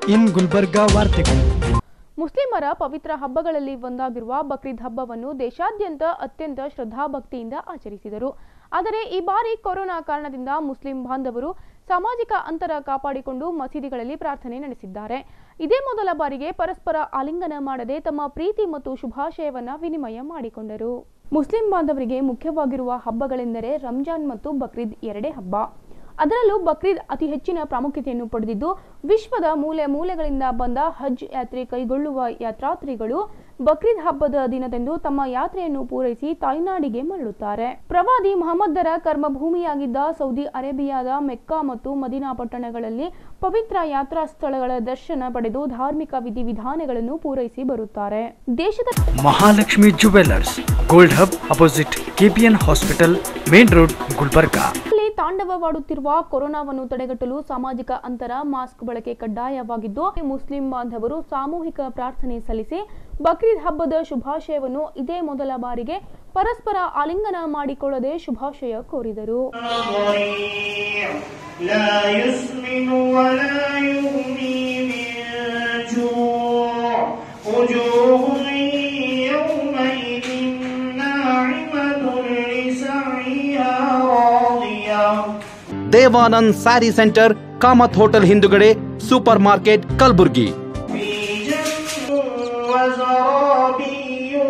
ಇನ್ ಗುಲ್ಬರ್ಗಾ ವಾರ್ತೆಗಳು ಮುಸ್ಲಿಮರ ಪವಿತ್ರ ಹಬ್ಬಗಳಲ್ಲಿ ಒಂದಾಗಿರುವ ಬಕ್ರೀದ್ ಹಬ್ಬವನ್ನು ದೇಶಾದ್ಯಂತ ಅತ್ಯಂತ ಶ್ರದ್ಧಾಭಕ್ತಿಯಿಂದ ಆಚರಿಸಿದರು ಆದರೆ ಈ ಬಾರಿ ಕೊರೋನಾ ಕಾರಣದಿಂದ ಮುಸ್ಲಿಂ ಬಾಂಧವರು ಸಾಮಾಜಿಕ ಅಂತರ ಕಾಪಾಡಿಕೊಂಡು ಮಸೀದಿಗಳಲ್ಲಿ ಪ್ರಾರ್ಥನೆ ನಡೆಸಿದ್ದಾರೆ ಇದೇ ಮೊದಲ ಬಾರಿಗೆ ಪರಸ್ಪರ ಆಲಿಂಗನ ಮಾಡದೆ ತಮ್ಮ ಪ್ರೀತಿ ಮತ್ತು ಶುಭಾಶಯವನ್ನ ವಿನಿಮಯ ಮಾಡಿಕೊಂಡರು ಮುಸ್ಲಿಂ ಬಾಂಧವರಿಗೆ ಮುಖ್ಯವಾಗಿರುವ ಹಬ್ಬಗಳೆಂದರೆ ರಂಜಾನ್ ಮತ್ತು ಬಕ್ರೀದ್ ಎರಡೇ ಹಬ್ಬ ಅದರಲ್ಲೂ ಬಕ್ರೀದ್ ಅತಿ ಹೆಚ್ಚಿನ ಪ್ರಾಮುಖ್ಯತೆಯನ್ನು ಪಡೆದಿದ್ದು ವಿಶ್ವದ ಮೂಲೆ ಮೂಲೆಗಳಿಂದ ಬಂದ ಹಜ್ ಯಾತ್ರೆ ಕೈಗೊಳ್ಳುವ ಯಾತ್ರಾರ್ಥಿಗಳು ಬಕ್ರೀದ್ ಹಬ್ಬದ ದಿನದಂದು ತಮ್ಮ ಯಾತ್ರೆಯನ್ನು ಪೂರೈಸಿ ತಾಯ್ನಾಡಿಗೆ ಮರಳುತ್ತಾರೆ ಪ್ರವಾದಿ ಮಹಮ್ಮದರ ಕರ್ಮಭೂಮಿಯಾಗಿದ್ದ ಸೌದಿ ಅರೇಬಿಯಾದ ಮೆಕ್ಕಾ ಮತ್ತು ಮದಿನಾ ಪಟ್ಟಣಗಳಲ್ಲಿ ಪವಿತ್ರ ಯಾತ್ರಾ ಸ್ಥಳಗಳ ದರ್ಶನ ಪಡೆದು ಧಾರ್ಮಿಕ ವಿಧಿವಿಧಾನಗಳನ್ನು ಪೂರೈಸಿ ಬರುತ್ತಾರೆ ದೇಶದ Mahalakshmi jewellers gold hub opposite KPN hospital main road Gulbarga ಇಲ್ಲಿ ತಾಂಡವವಾಡುತ್ತಿರುವ ಕೊರೋನಾವನ್ನು ತಡೆಗಟ್ಟಲು ಸಾಮಾಜಿಕ ಅಂತರ ಮಾಸ್ಕ್ ಬಳಕೆ ಕಡ್ಡಾಯವಾಗಿದ್ದು ಮುಸ್ಲಿಂ ಬಾಂಧವರು ಸಾಮೂಹಿಕ ಪ್ರಾರ್ಥನೆ ಸಲ್ಲಿಸಿ ಬಕ್ರೀದ್ ಹಬ್ಬದ ಶುಭಾಶಯವನ್ನು ಇದೇ ಮೊದಲ ಬಾರಿಗೆ ಪರಸ್ಪರ ಆಲಿಂಗನ ಮಾಡಿಕೊಳ್ಳದೆ ಶುಭಾಶಯ ಕೋರಿದರು ضريع لا يسمن ولا يغني من جوع وجوه يومئذ ناعمة لسعيها راضية Devanand saree centre Kamath hotel ಹಿಂದುಗಡೆ ಸೂಪರ್ ಮಾರ್ಕೆಟ್ ಕಲಬುರ್ಗಿ في جنة وزرابي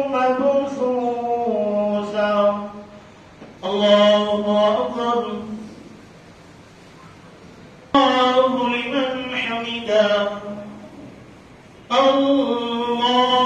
مبثوثة الله أكبر الله لمن حمده الله